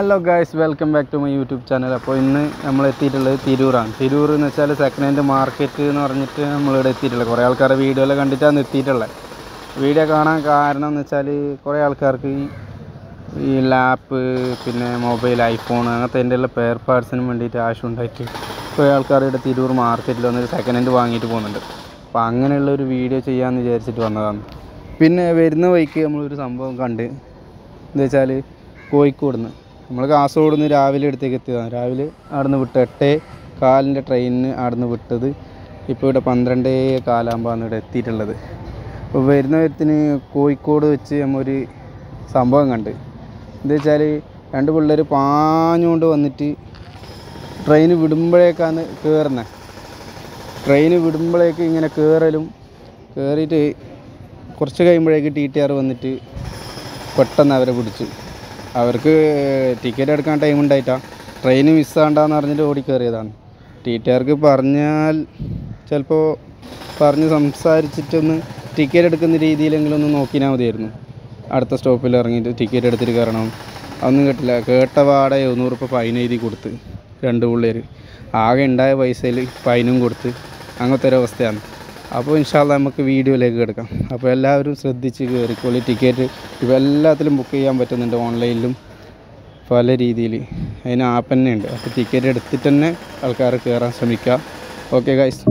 Hello guys welcome back to my YouTube channel അപ്പോൾ ഇന്ന് നമ്മൾ എത്തിയിട്ടുള്ളത് തിരൂറാണ് തിരൂർ എന്ന് വെച്ചാൽ സെക്കൻഡ് ഹാൻഡ് മാർക്കറ്റ് എന്ന് പറഞ്ഞിട്ട് നമ്മളിവിടെ എത്തിയിട്ടുള്ളത് കുറേ ആൾക്കാരെ വീഡിയോയിൽ കണ്ടിട്ടാണ് എത്തിയിട്ടുള്ളത് വീഡിയോ കാണാൻ കാരണം എന്ന് വെച്ചാൽ കുറേ ആൾക്കാർക്ക് ഈ ഈ ലാപ്പ് പിന്നെ മൊബൈൽ ഐഫോൺ അങ്ങനത്തെ എൻ്റെ എല്ലാ പെയർ പാർട്സിനും വേണ്ടിയിട്ട് ആവശ്യമുണ്ടായിട്ട് കുറേ ആൾക്കാർ ഇവിടെ തിരൂർ മാർക്കറ്റിൽ വന്നൊരു സെക്കൻഡ് ഹാൻഡ് വാങ്ങിയിട്ട് പോകുന്നുണ്ട് അപ്പോൾ അങ്ങനെയുള്ള ഒരു വീഡിയോ ചെയ്യാമെന്ന് വിചാരിച്ചിട്ട് വന്നതാണ് പിന്നെ വരുന്ന വഴിക്ക് നമ്മളൊരു സംഭവം കണ്ട് എന്താ വെച്ചാൽ കോഴിക്കോട് നിന്ന് നമ്മൾ കാസർഗോഡ് നിന്ന് രാവിലെ അടുത്തേക്ക് എത്തിയതാണ് രാവിലെ അവിടെ നിന്ന് വിട്ട് എട്ടേ കാലിൻ്റെ ട്രെയിനിന് അവിടെ നിന്ന് വിട്ടത് ഇപ്പോൾ ഇവിടെ പന്ത്രണ്ടേ കാലാകുമ്പോഴാണ് ഇവിടെ എത്തിയിട്ടുള്ളത് അപ്പോൾ വരുന്ന വരത്തിന് കോഴിക്കോട് വെച്ച് നമ്മൊരു സംഭവം കണ്ട് എന്താ വെച്ചാൽ രണ്ട് പിള്ളേർ പാഞ്ഞുകൊണ്ട് വന്നിട്ട് ട്രെയിൻ വിടുമ്പോഴേക്കാണ് കയറുന്നത് ട്രെയിൻ വിടുമ്പോഴേക്ക് ഇങ്ങനെ കയറലും കയറിയിട്ട് കുറച്ച് കഴിയുമ്പോഴേക്ക് ടി ടി ആർ വന്നിട്ട് പെട്ടെന്ന് അവരെ പിടിച്ചു അവർക്ക് ടിക്കറ്റ് എടുക്കാൻ ടൈം ഉണ്ടായിട്ടാണ് ട്രെയിൻ മിസ്സാണ്ടെന്ന് പറഞ്ഞിട്ട് ഓടി കയറിയതാണ് ടി ടി ആർക്ക് പറഞ്ഞാൽ ചിലപ്പോൾ പറഞ്ഞ് സംസാരിച്ചിട്ടൊന്ന് ടിക്കറ്റ് എടുക്കുന്ന രീതിയിലെങ്കിലും ഒന്ന് നോക്കിയാൽ മതിയായിരുന്നു അടുത്ത സ്റ്റോപ്പിൽ ഇറങ്ങിയിട്ട് ടിക്കറ്റ് എടുത്തിട്ട് കയറണം അതൊന്നും കേട്ടില്ല കേട്ട പാടെ എഴുന്നൂറ് രൂപ ഫൈൻ എഴുതി കൊടുത്ത് രണ്ട് പിള്ളേർ ആകെ ഉണ്ടായ പൈസയിൽ ഫൈനും കൊടുത്ത് അങ്ങനത്തെ ഒരു അവസ്ഥയാണ് അപ്പോൾ ഇൻഷാല്ല നമുക്ക് വീഡിയോയിലേക്ക് കിടക്കാം അപ്പോൾ എല്ലാവരും ശ്രദ്ധിച്ച് കയറിക്കോളി ടിക്കറ്റ് ഇപ്പോൾ എല്ലാത്തിലും ബുക്ക് ചെയ്യാൻ പറ്റുന്നുണ്ട് ഓൺലൈനിലും പല രീതിയിൽ അതിന് ആപ്പ് തന്നെ ഉണ്ട് അപ്പോൾ ടിക്കറ്റ് എടുത്തിട്ട് തന്നെ ആൾക്കാർ കയറാൻ ശ്രമിക്കുക ഓക്കെ ഗൈസ്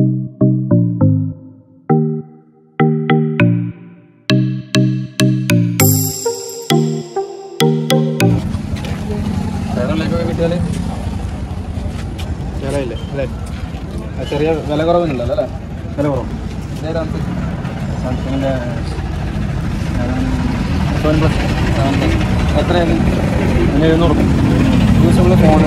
കിട്ടിയാൽ വിലയില്ലേ അല്ലേ ആ ചെറിയ വില കുറവൊന്നുമില്ലല്ലോ അല്ലേ വില കുറവ് ഇതേതാണ് സാംസങ്ങിൻ്റെ സെവൻ പ്ലസ് സെവൻ പ്ലസ് എത്രയാണ് അതിന് എഴുന്നൂറ് യൂസബിൾ ഫോൺ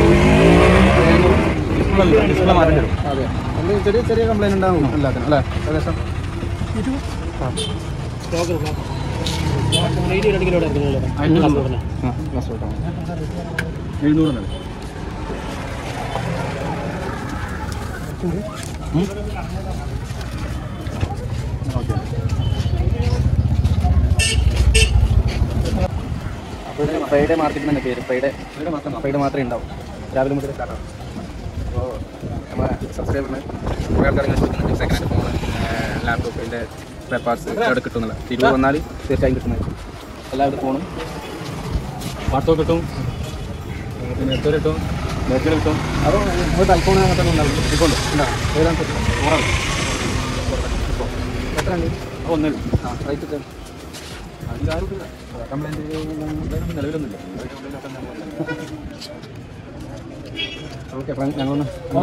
ഡിസ്പ്ലേ ഡിസ്പ്ലേ മാറ്റി തരും അതെ എന്തെങ്കിലും ചെറിയ ചെറിയ കംപ്ലൈൻറ്റ് ഉണ്ടാകും എല്ലാത്തിനും അല്ലേ ഏകദേശം ആ ആ ഗ്ലാസ് ഔട്ടാണ് എഴുന്നൂറ് തന്നെ ഓക്കെ അപ്പോൾ ഫ്രൈഡേ മാർക്കറ്റിന് തന്നെ പേര് ഫ്രൈഡേ ഫ്രൈഡേ മാത്രം ഫ്രൈഡേ മാത്രമേ ഉണ്ടാവും രാവിലെ മുതൽ സ്റ്റാർട്ടാവും അപ്പോൾ നമ്മളെ സബ്സ്ക്രൈബറിന് കുറേ ആൾക്കാർ ഇങ്ങനെ ചോദിക്കുന്നുണ്ട് സെക്കൻഡ് ഹാൻഡ് ഫോൺ ലാപ്ടോപ്പിൻ്റെ സ്പെയർ പാർട്സ് എവിടെ കിട്ടുന്നില്ല തിരുവ് വന്നാൽ തീർച്ചയായും കിട്ടുന്നതായിരിക്കും എല്ലാവരും ഫോണും വാട്സപ്പ് കിട്ടും പിന്നെ എത്ര കിട്ടും ബേക്കറി കിട്ടും അപ്പോൾ ഒരു ഐഫോൺ അങ്ങനത്തെ ഉണ്ടാവും ഐഫോൺ ഉണ്ടാവും ഏതാണ് നൂറാണ് എത്ര ഉണ്ട് ഒന്നിൽ ആ റേറ്റ് എത്ര അതിലാരും കംപ്ലൈൻറ്റ് നിലവിലൊന്നുമില്ല ഓക്കെ ഞങ്ങളൊന്ന്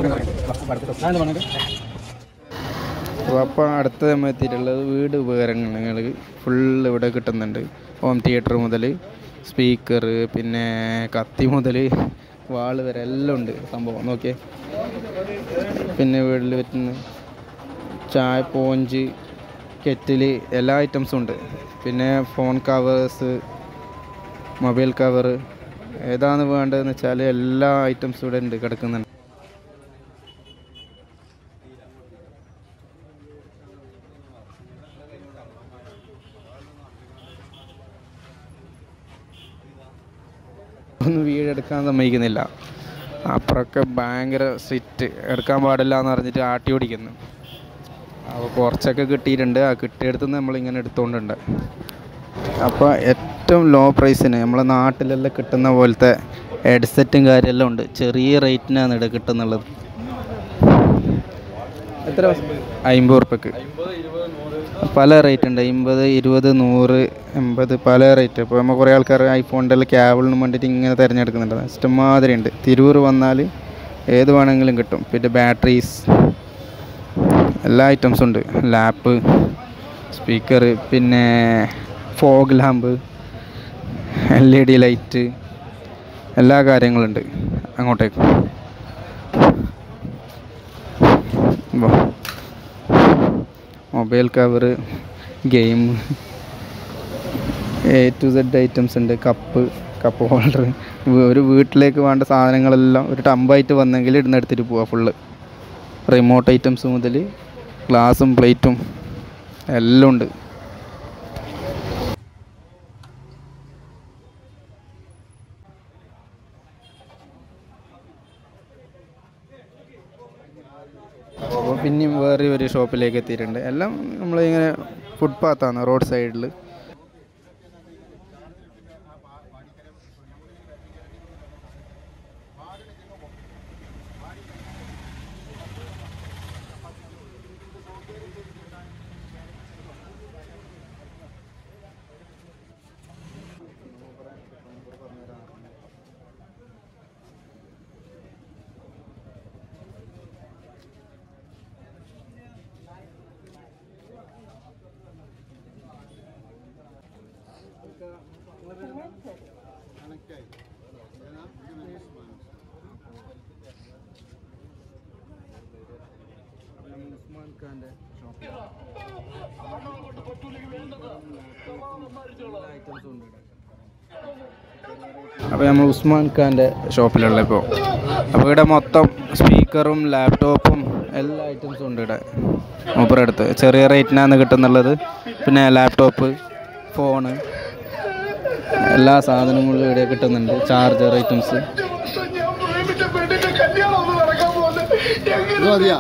അപ്പോൾ അടുത്ത നമ്മൾ എത്തിയിട്ടുള്ളത് വീട് ഉപകരണങ്ങൾ ഫുള്ള് ഇവിടെ കിട്ടുന്നുണ്ട് ഹോം തിയേറ്റർ മുതൽ സ്പീക്കർ പിന്നെ കത്തി മുതൽ വാള് വരെ എല്ലാം ഉണ്ട് സംഭവം നോക്കിയേ പിന്നെ വീട്ടിൽ പറ്റുന്ന ചായ പോഞ്ച് കെറ്റില് എല്ലാ ഐറ്റംസും ഉണ്ട് പിന്നെ ഫോൺ കവേഴ്സ് മൊബൈൽ കവർ ഏതാണ് വേണ്ടതെന്ന് വെച്ചാൽ എല്ലാ ഐറ്റംസും ഇവിടെ ഉണ്ട് കിടക്കുന്നുണ്ട് ഒന്നും വീടെടുക്കാൻ സമ്മതിക്കുന്നില്ല അപ്പുറമൊക്കെ ഭയങ്കര സ്ട്രിക്റ്റ് എടുക്കാൻ പാടില്ല എന്ന് പറഞ്ഞിട്ട് ആട്ടി ഓടിക്കുന്നു അപ്പോൾ കുറച്ചൊക്കെ കിട്ടിയിട്ടുണ്ട് ആ കിട്ടിയെടുത്തുനിന്ന് നമ്മളിങ്ങനെ എടുത്തുകൊണ്ടുണ്ട് അപ്പോൾ ഏറ്റവും ലോ പ്രൈസിന് നമ്മളെ നാട്ടിലെല്ലാം കിട്ടുന്ന പോലത്തെ ഹെഡ്സെറ്റും കാര്യമെല്ലാം ഉണ്ട് ചെറിയ റേറ്റിനാണ് ഇവിടെ കിട്ടുന്നുള്ളത് എത്ര അമ്പത് ഉറുപ്പ്യക്ക് പല റേറ്റ് ഉണ്ട് അമ്പത് ഇരുപത് നൂറ് എൺപത് പല റേറ്റ് ഇപ്പോൾ നമ്മൾ കുറേ ആൾക്കാർ ഐഫോണിൻ്റെ എല്ലാം ക്യാബിളിന് വേണ്ടിയിട്ട് ഇങ്ങനെ തിരഞ്ഞെടുക്കുന്നുണ്ട് ഇഷ്ടംമാതിരി ഉണ്ട് തിരൂർ വന്നാൽ ഏത് വേണമെങ്കിലും കിട്ടും പിന്നെ ബാറ്ററീസ് എല്ലാ ഐറ്റംസും ഉണ്ട് ലാപ്പ് സ്പീക്കർ പിന്നെ fog lamp L E D light എല്ലാ കാര്യങ്ങളുണ്ട് അങ്ങോട്ടേക്ക് വാ. Mobile cover game A to Z items ഉണ്ട് കപ്പ് കപ്പ് ഹോൾഡർ ഒരു വീട്ടിലേക്ക് വേണ്ട സാധനങ്ങളെല്ലാം ഒരു ടമ്പായിട്ട് വന്നെങ്കിൽ ഇടുന്ന് എടുത്തിട്ട് പോവാം ഫുള്ള് റിമോട്ട് ഐറ്റംസ് മുതൽ ഗ്ലാസും പ്ലേറ്റും എല്ലാം ഉണ്ട് അപ്പോൾ പിന്നെയും വേറെ ഒരു ഷോപ്പിലേക്ക് എത്തിയിട്ടുണ്ട് എല്ലാം നമ്മളിങ്ങനെ ഫുട്പാത്താണ് റോഡ് സൈഡിൽ ഉസ്മാൻ ഖാൻ്റെ ഷോപ്പ് അപ്പോൾ നമ്മൾ ഉസ്മാൻ ഖാൻ്റെ ഷോപ്പിലുള്ള ഇപ്പോൾ അപ്പോൾ ഇവിടെ മൊത്തം സ്പീക്കറും ലാപ്ടോപ്പും എല്ലാ ഐറ്റംസും ഉണ്ട് ഇവിടെ മൂപ്പരുടെ അടുത്ത് ചെറിയ റേറ്റിനാണ് കിട്ടുന്നുള്ളത് പിന്നെ ലാപ്ടോപ്പ് ഫോണ് എല്ലാ സാധനങ്ങളും ഇവിടെ കിട്ടുന്നുണ്ട് ചാർജർ ഐറ്റംസ് ഇത് മതിയാ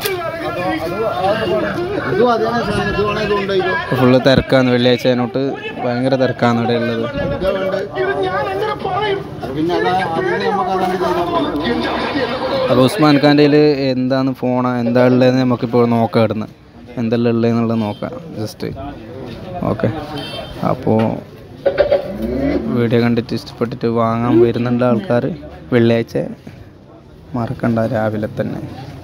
ഇത് മതിയാണ് സാധനം ഇത് വേണേ ഇത് കൊണ്ടുപോയിക്കോ ഫുള്ള് തിരക്കാണ് വെള്ളിയാഴ്ച അതിനോട്ട് ഭയങ്കര തിരക്കാണ് ഇവിടെ ഉള്ളത് ഇതാ വേണ്ടത് പിന്നെ അതാ അതിന് നമുക്ക് അതാണ്ട് ചെയ്താൽ മതി അപ്പോൾ ഉസ്മാൻ ഖാൻ്റെ കയ്യിൽ എന്താണ് ഫോണാ എന്താ ഉള്ളതെന്ന് നമുക്കിപ്പോൾ നോക്കാം ഇടുന്ന് എന്തെല്ലാം ഉള്ളതെന്നുള്ളത് നോക്കാം ജസ്റ്റ് ഓക്കെ അപ്പോൾ വീഡിയോ കണ്ടിട്ട് ഇഷ്ടപ്പെട്ടിട്ട് വാങ്ങാൻ വരുന്നുണ്ട് ആൾക്കാർ വെള്ളിയാഴ്ച മറക്കണ്ട രാവിലെ തന്നെ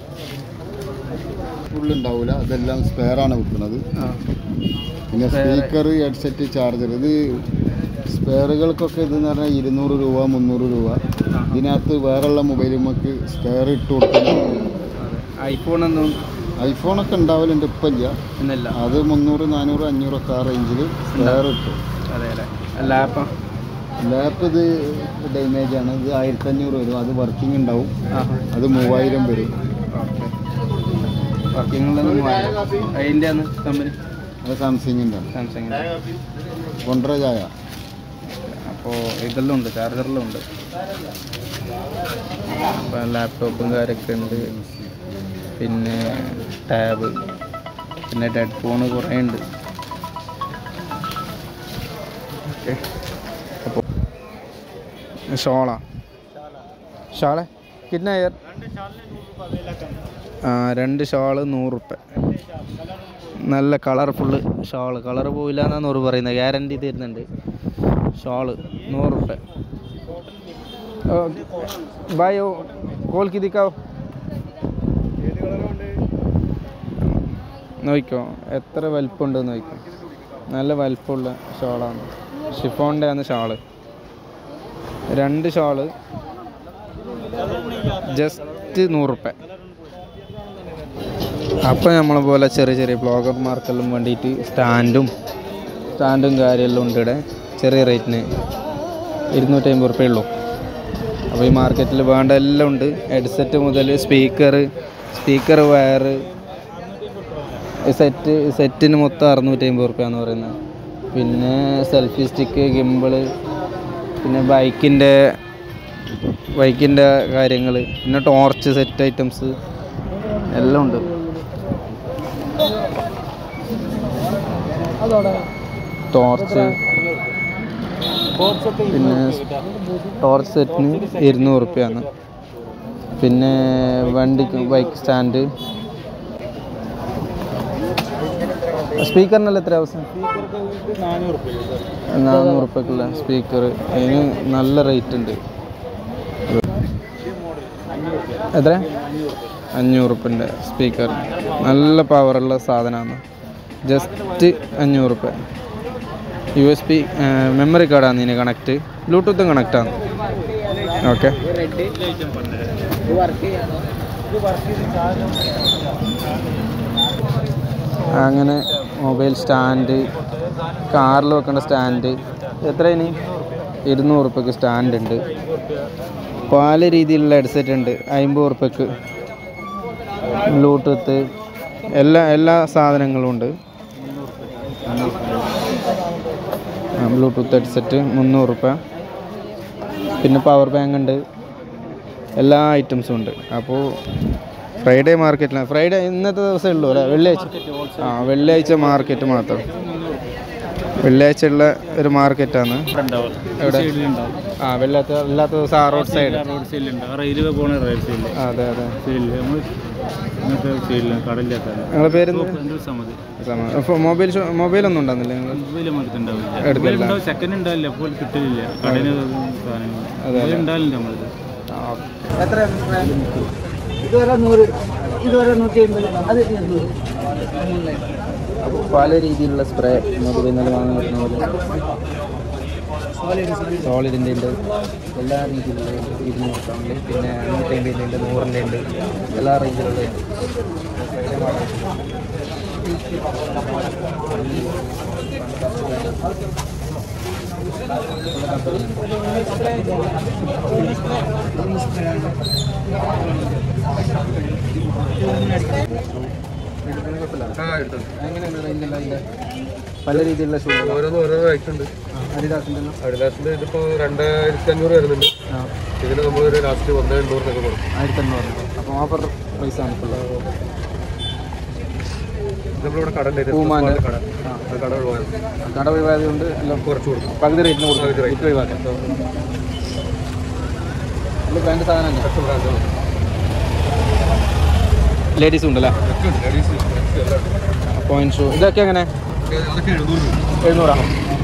ഫുൾ ഉണ്ടാവില്ല അതെല്ലാം സ്പെയർ ആണ് വിൽക്കുന്നത് പിന്നെ സ്പീക്കർ ഹെഡ്സെറ്റ് ചാർജർ ഇത് സ്പെയറുകൾക്കൊക്കെ ഇതെന്ന് പറഞ്ഞാൽ ഇരുന്നൂറ് രൂപ മുന്നൂറ് രൂപ ഇതിനകത്ത് വേറെയുള്ള മൊബൈൽ നമുക്ക് സ്പെയർ ഇട്ട് കൊടുക്കണം ഐഫോണൊന്നും ഐഫോണൊക്കെ ഉണ്ടാവലുണ്ട് ഇപ്പം ഇല്ല ഇന്നില്ല അത് മുന്നൂറ് നാനൂറ് അഞ്ഞൂറൊക്കെ ആ റേഞ്ചിൽ സ്പെയർ ഇട്ടു അതെ അല്ലേ ലാപ്പ് ലാപ്പ് ഇത് ഡാമേജ് ആണ് ഇത് ആയിരത്തി അഞ്ഞൂറ് വരും അത് വർക്കിംഗ് ഉണ്ടാവും അത് മൂവായിരം വരും ഓക്കെ വർക്കിംഗ് അതിൻ്റെ ആണ് കമ്പനി അത് സാംസങ്ങിൻ്റെ ആണ് സാംസങ്ങിൻ്റെ കൊണ്ടര ചായ അപ്പോൾ ഇതെല്ലാം ഉണ്ട് ചാർജറെല്ലാം ഉണ്ട് അപ്പോൾ ലാപ്ടോപ്പും കാര്യമൊക്കെ ഉണ്ട് പിന്നെ ടാബ് പിന്നെ ഡെഡ് ഫോണ് കുറേ ഉണ്ട് ഓക്കെ അപ്പോൾ ഷോള ഷാളെ കിഡ്ന ഇയർ ആ രണ്ട് ഷാള് നൂറ് റുപ്യ നല്ല കളർഫുള്ള് ഷാള് കളർ പോയില്ല എന്നാണ് നൂറ് പറയുന്നത് ഗ്യാരണ്ടി തരുന്നുണ്ട് ഷാള് നൂറ് റുപ്യ ബായ് കോൽക്ക് ദിക്കാവോ നോക്കിക്കോ എത്ര വലിപ്പമുണ്ടെന്ന് നോക്കിക്കോ നല്ല വലിപ്പമുള്ള ഷാളാണ് ഷിഫോണിൻ്റെ ആണ് ഷാള് രണ്ട് ഷാള് ജസ്റ്റ് നൂറ് റുപ്യ അപ്പം നമ്മളെ പോലെ ചെറിയ ചെറിയ ബ്ലോഗർമാർക്കെല്ലാം വേണ്ടിയിട്ട് സ്റ്റാൻഡും സ്റ്റാൻഡും കാര്യമെല്ലാം ഉണ്ട് ഇവിടെ ചെറിയ റേറ്റിന് ഇരുന്നൂറ്റി അമ്പത് റുപ്യ ഉള്ളൂ അപ്പോൾ ഈ മാർക്കറ്റിൽ വേണ്ട എല്ലാം ഉണ്ട് ഹെഡ്സെറ്റ് മുതൽ സ്പീക്കർ സ്പീക്കർ വയർ സെറ്റ് സെറ്റിന് മൊത്തം അറുന്നൂറ്റി അമ്പത് റുപ്യ എന്ന് പറയുന്നത് പിന്നെ സെൽഫി സ്റ്റിക്ക് ഗിമ്പിള് പിന്നെ ബൈക്കിൻ്റെ ബൈക്കിൻ്റെ കാര്യങ്ങൾ പിന്നെ ടോർച്ച് സെറ്റ് ഐറ്റംസ് എല്ലാം ഉണ്ട് ടോർച്ച് പിന്നെ ടോർച്ച് സെറ്റിന് ഇരുന്നൂറ് റുപ്യാണ് പിന്നെ വണ്ടിക്ക് ബൈക്ക് സ്റ്റാൻഡ് സ്പീക്കറിനെല്ലാം എത്ര അവസ്ഥ നാനൂറ് റുപ്യക്കുള്ള സ്പീക്കർ അതിന് നല്ല റേറ്റ് ഉണ്ട് എത്ര അഞ്ഞൂറ് റുപ്യൻ്റെ സ്പീക്കർ നല്ല പവറുള്ള സാധനമാണ് ജസ്റ്റ് അഞ്ഞൂറ് റുപ്യ യു എസ് പി മെമ്മറി കാർഡാണ് ഇതിന് കണക്റ്റ് ബ്ലൂടൂത്തും കണക്റ്റാണ് ഓക്കെ അങ്ങനെ മൊബൈൽ സ്റ്റാൻഡ് കാറിൽ വെക്കേണ്ട സ്റ്റാൻഡ് എത്ര ഇനി ഇരുന്നൂറ് റുപ്യക്ക് സ്റ്റാൻഡ് ഉണ്ട് പല രീതിയിലുള്ള ഹെഡ്സെറ്റ് ഉണ്ട് അമ്പത് റുപ്യക്ക് ബ്ലൂടൂത്ത് എല്ലാ എല്ലാ സാധനങ്ങളും ഉണ്ട് ബ്ലൂടൂത്ത് ഹെഡ്സെറ്റ് മുന്നൂറ് റുപ്യ പിന്നെ പവർ ബാങ്ക് ഉണ്ട് എല്ലാ ഐറ്റംസും ഉണ്ട് അപ്പോൾ ഫ്രൈഡേ മാർക്കറ്റിലാണ് ഫ്രൈഡേ ഇന്നത്തെ ദിവസമേ ഉള്ളൂ അല്ലേ വെള്ളിയാഴ്ച ആ വെള്ളിയാഴ്ച മാർക്കറ്റ് മാത്രം വെള്ളിയാഴ്ച ഉള്ള ഒരു മാർക്കറ്റാണ് എവിടെ ആ വെള്ളാത്ത അല്ലാത്ത ദിവസം ആ റോഡ് സൈഡ് റോഡ് സൈഡിലുണ്ട് റെയിൽവേ പോണ റോഡ് സൈഡിൽ അതെ അതെ സൈഡിൽ നമ്മൾ ഇങ്ങനത്തെ സൈഡിലാണ് കടലിൻ്റെ നിങ്ങളെ പേരെന്ത് എൻ്റെ സമതി അപ്പോൾ മൊബൈൽ ഷോ മൊബൈലൊന്നും ഉണ്ടാകുന്നില്ല നിങ്ങൾ മൊബൈൽ നമുക്ക് ഉണ്ടാവില്ല എടുത്തില്ല. മൊബൈൽ ഉണ്ടാവും സെക്കൻഡ് ഉണ്ടാവില്ല അപ്പോൾ കിട്ടില്ല കടയിൽ സാധനങ്ങൾ അതെ, മൊബൈൽ ഉണ്ടാവില്ല നമ്മളിത് ഇതുവരെ നൂറ് ഇതുവരെ നൂറ്റി അമ്പത് അത് നൂറ് പല രീതിയിലുള്ള സ്പ്രേ നമുക്ക് ഇന്നലെ വാങ്ങാൻ പറ്റുന്ന പോലെ സോളിഡിൻ്റെ ഉണ്ട് എല്ലാ രീതിയിലുള്ള ഇരുന്നൂറ് പിന്നെ അഞ്ഞൂറ്റമ്പതിൻ്റെ ഉണ്ട് നൂറിൻ്റെ ഉണ്ട് എല്ലാ റേഞ്ചിലുള്ള എങ്ങനെയാണ് റേഞ്ചെല്ലാം അതിൻ്റെ പല രീതിയിലുള്ള ഷൂ ഓരോന്ന് ഓരോ റേറ്റ് ഉണ്ട് അഡിദാസിൻ്റെ അഡിദാസിന്റെ ഇതിപ്പോ രണ്ടായിരത്തി അഞ്ഞൂറ് വരുന്നുണ്ട് ആ ഇതിന് നമ്മളൊരു ലാസ്റ്റ് ഒന്നേ എണ്ണൂറിനൊക്കെ കൊടുക്കും ആയിരത്തി അഞ്ഞൂറ് അപ്പോൾ ഓഫർ പ്രൈസാണ് ഇപ്പോൾ നമ്മളിവിടെ കട ഉണ്ടായിരുന്നു. പൂമാൻ്റെ കട ആ ആ കട ഒഴിവാണ് കട ഒഴിവായത് കൊണ്ട് എല്ലാം കുറച്ച് കൊടുക്കും പകുതി റേറ്റിന് കൊടുക്കും പകുതി rate. വിറ്റ് ഒഴിവാക്കാം ഇത് ബ്രാൻഡ് സാധനം തന്നെ ലേഡീസും ഉണ്ടല്ലേ പോയിന്റ് ഷൂ ഇതൊക്കെ എങ്ങനെ അതൊക്കെ എഴുന്നൂറ് രൂപ എഴുന്നൂറാ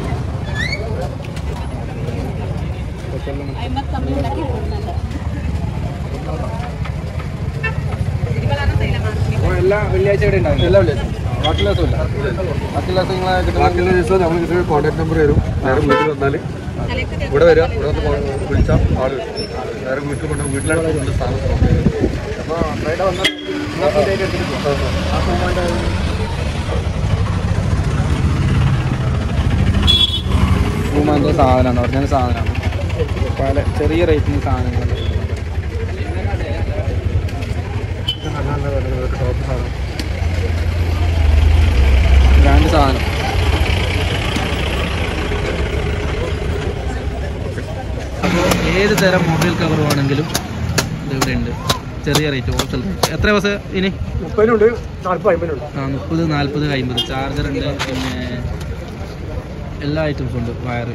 എല്ലാ വെള്ളിയാഴ്ച ഇവിടെ ഉണ്ടാവും എല്ലാ വെള്ളിയാഴ്ച ബാക്കി ദിവസവും ഇല്ല ബാക്കി ദിവസം നിങ്ങളെ കിട്ടുന്ന ബാക്കിയുള്ള ദിവസം നമ്മൾ ഇതിന് കോൺടാക്ട് നമ്പർ തരും നേരെ വീട്ടിൽ വന്നാൽ ഇവിടെ വരിക ഇവിടെ വന്ന് call- വിളിച്ചാൽ ആള് വരും നേരെ വീട്ടിൽ കൊണ്ട് വീട്ടിലാണ് കൊണ്ട് സ്ഥാനം അപ്പോൾ ഫ്രൈഡേ വന്നാൽ എടുത്തിട്ട് പോകാം ആ പൂമാൻ്റെ പൂമാൻ്റെ സാധനമാണ് ഒറിജിനൽ സാധനമാണ് പല ചെറിയ റേറ്റിന് സാധനങ്ങൾ ടോപ്പ് സാധനം ബ്രാൻഡ് സാധനം അപ്പോൾ ഏത് തരം മൊബൈൽ കവർ വേണമെങ്കിലും ഇതിവിടെ ഉണ്ട് ചെറിയ റേറ്റ് ഹോൾസെയിൽ റേറ്റ് എത്ര ബസ് ഇനി മുപ്പതിനുണ്ട് നാൽപ്പത് അമ്പതിനുണ്ട് ആ മുപ്പത് നാൽപ്പത് അമ്പത് ചാർജർ ഉണ്ട് പിന്നെ എല്ലാ ഐറ്റംസും ഉണ്ട് വയറ്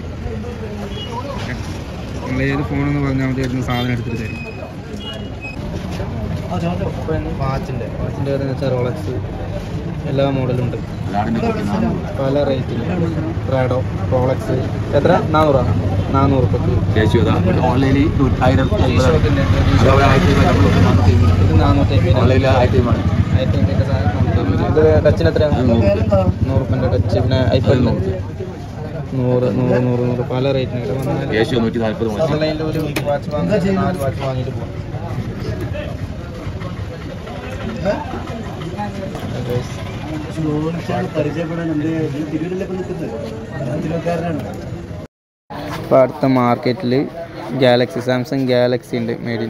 നിങ്ങൾ ഏത് ഫോണെന്ന് പറഞ്ഞാൽ മതി അതിന് സാധനം എടുത്തിട്ട് തരും വാച്ചിൻ്റെ വാച്ചിൻ്റെ എന്ന് വെച്ചാൽ റോളക്സ് എല്ലാ മോഡലും ഉണ്ട് പല റേറ്റിൽ റാഡോ റോളക്സ് എത്ര നാനൂറാണ് നാനൂറ് റുപ്യക്ക് ഓൺലൈനിൽ ആയിരം ഇത് നാനൂറ്റി അമ്പത് ആയിരത്തി അമ്പതിൻ്റെ സാധനം ഇത് ടച്ചിന് എത്രയാണ് നൂറ് റുപ്യൻ്റെ ടച്ച് പിന്നെ ഐഫോണിന് നൂറ് നൂറ് നൂറ് നൂറ് പല റേറ്റിന് ഇവിടെ വന്നാൽ നൂറ്റി നാൽപ്പത് ഓൺലൈനിൽ ഒരു വാച്ച് വാങ്ങി നാല് വാച്ച് വാങ്ങിയിട്ട് പോകാം പരിചയപ്പെടാൻ നമ്മുടെ തിരുവല്ലൊക്കെ നിൽക്കുന്നത് തിരുവക്കാരനാണ് ഇപ്പോൾ അടുത്ത മാർക്കറ്റിൽ ഗാലക്സി സാംസങ് ഗാലക്സി ഉണ്ട് മേഡിൻ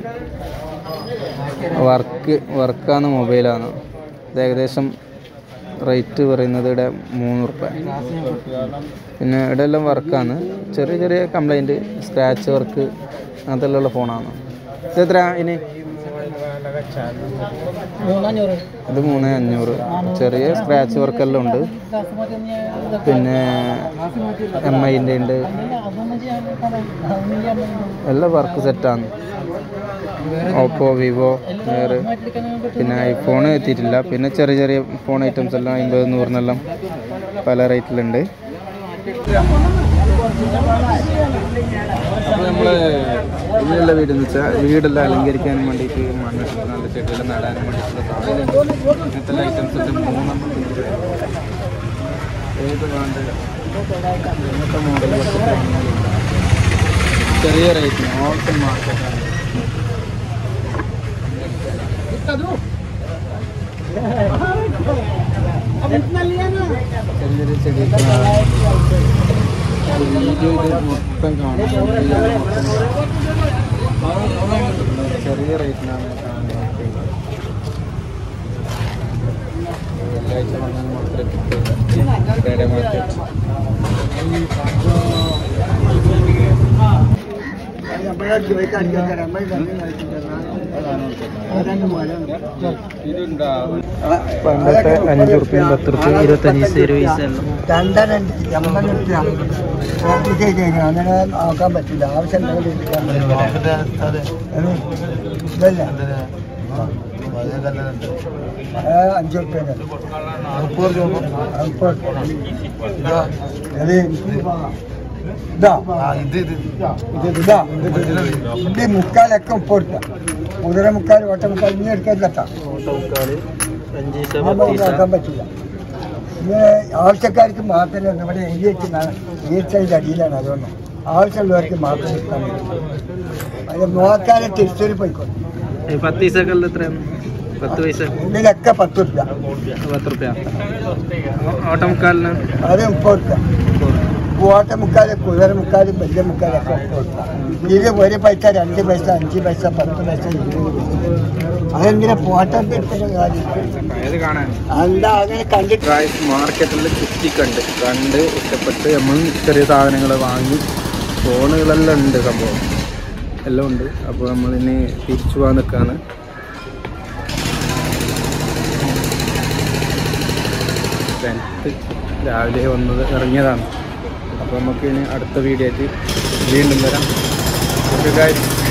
വർക്ക് വർക്കാണ് മൊബൈലാണ് ഇത് ഏകദേശം റേറ്റ് പറയുന്നത് ഇവിടെ മൂന്ന് റുപ്യ പിന്നെ ഇവിടെ എല്ലാം വർക്കാണ് ചെറിയ ചെറിയ കംപ്ലൈൻറ്റ് സ്ക്രാച്ച് വർക്ക് അങ്ങനത്തെ ഫോണാണ് ഇത് എത്ര ഇനി മൂന്നഞ്ഞൂറ് ഇത് മൂന്ന് അഞ്ഞൂറ് ചെറിയ സ്ക്രാച്ച് വർക്കെല്ലാം ഉണ്ട് പിന്നെ എം ഐൻ്റെ ഉണ്ട് എല്ലാം വർക്ക് സെറ്റാണ് ഓപ്പോ വിവോ വേറെ പിന്നെ ഐഫോൺ എത്തിയിട്ടില്ല പിന്നെ ചെറിയ ചെറിയ ഫോൺ ഐറ്റംസ് എല്ലാം അമ്പത് നൂറിനെല്ലാം പല റേറ്റിലുണ്ട് അപ്പോൾ നമ്മൾ ഇതിനുള്ള വീടെന്ന് വെച്ചാൽ വീടെല്ലാം അലങ്കരിക്കാൻ വേണ്ടിയിട്ട് മണ്ണിട്ട് നല്ല ചെടിയെല്ലാം നടാനും വേണ്ടിയിട്ടുള്ള സാധനം ഇങ്ങനത്തെ ഐറ്റംസ് ഒക്കെ മൂന്നെണ്ണം ഉണ്ട്. ഏത് വേണ്ട ഇങ്ങനത്തെ മോഡലുകളൊക്കെ ചെറിയ റേറ്റിന് ഹോൾസെയിൽ മാർക്കറ്റാണ് ചെറിയ ചെറിയ ചെടിയൊക്കെ വീഡിയോ ഇത് മൊത്തം കാണും വീഡിയോ മൊത്തം ചെറിയ റേറ്റിനാണ് കാണുന്നത് വെള്ളിയാഴ്ച വന്നാൽ മാത്രമേ കിട്ടുള്ളൂ ഫ്രൈഡേ മാർക്കറ്റ് നമ്മളെ പണ്ടത്തെ അഞ്ച് റുപ്യയും പത്ത് റുപ്യയും ഇരുപത്തഞ്ച് പൈസ രണ്ടരണ്ട് എൺപത് റുപ്യ അങ്ങനെ നോക്കാൻ പറ്റില്ല ആവശ്യം ഉണ്ടെങ്കിൽ എടുക്കാൻ പറ്റില്ല. ഇതല്ല ആ, അഞ്ച് റുപ്യ ഇതാ ഇതാ ഇത് മുക്കാലൊക്കെ ഉപ്പ് കൊടുക്കാം കുതിര മുക്കാൽ ഓട്ട മുക്കാൽ ഇനി എടുക്കാൻ കേട്ടാ അഞ്ച് നോക്കാൻ പറ്റില്ല ഇത് ആവശ്യക്കാർക്ക് മാത്രമേ ഉള്ളൂ. ഇവിടെ എഴുതി വെക്കുന്നതാണ് ഈർച്ചയുടെ അടിയിലാണ് അതുകൊണ്ട് ആവശ്യമുള്ളവർക്ക് മാത്രം എടുക്കാൻ പറ്റും അത് നോക്കാതെ തിരിച്ചൊരു പോയിക്കോട്ടെ പത്ത് പൈസ എത്രയാണ് പത്ത് പൈസ ഇതിലൊക്കെ പത്ത് റുപ്യ പത്ത് റുപ്യ ഓട്ടമുക്കാലിന് അത് മുപ്പത് റുപ്യ ഓട്ട മുക്കാല് കുതിര മുക്കാല് വലിയ മുക്കാലൊക്കെ മുപ്പത് റുപ്യ ഇത് ഒരു പൈസ രണ്ട് പൈസ അഞ്ച് പൈസ പത്ത് പൈസ ഇരുപത് പൈസ അതെന്തിനാ ഫോട്ടോ എടുക്കുന്ന കാര്യം ഇത് കാണാൻ എന്താ അങ്ങനെ കണ്ടിട്ട് ഗായ്സ് മാർക്കറ്റിൽ ചുറ്റി കണ്ട് കണ്ട് ഇഷ്ടപ്പെട്ട് നമ്മൾ ചെറിയ സാധനങ്ങൾ വാങ്ങി ഫോണുകളെല്ലാം ഉണ്ട് സംഭവം എല്ലാം ഉണ്ട് അപ്പോൾ നമ്മളിനി തിരിച്ചു പോകാൻ നിൽക്കുകയാണ് ടെൻത്ത് രാവിലെ വന്നത് ഇറങ്ങിയതാണ് അപ്പോൾ നമുക്ക് ഇനി അടുത്ത വീഡിയോ ആയിട്ട് വീണ്ടും വരാം ഓക്കെ ഗായ്സ്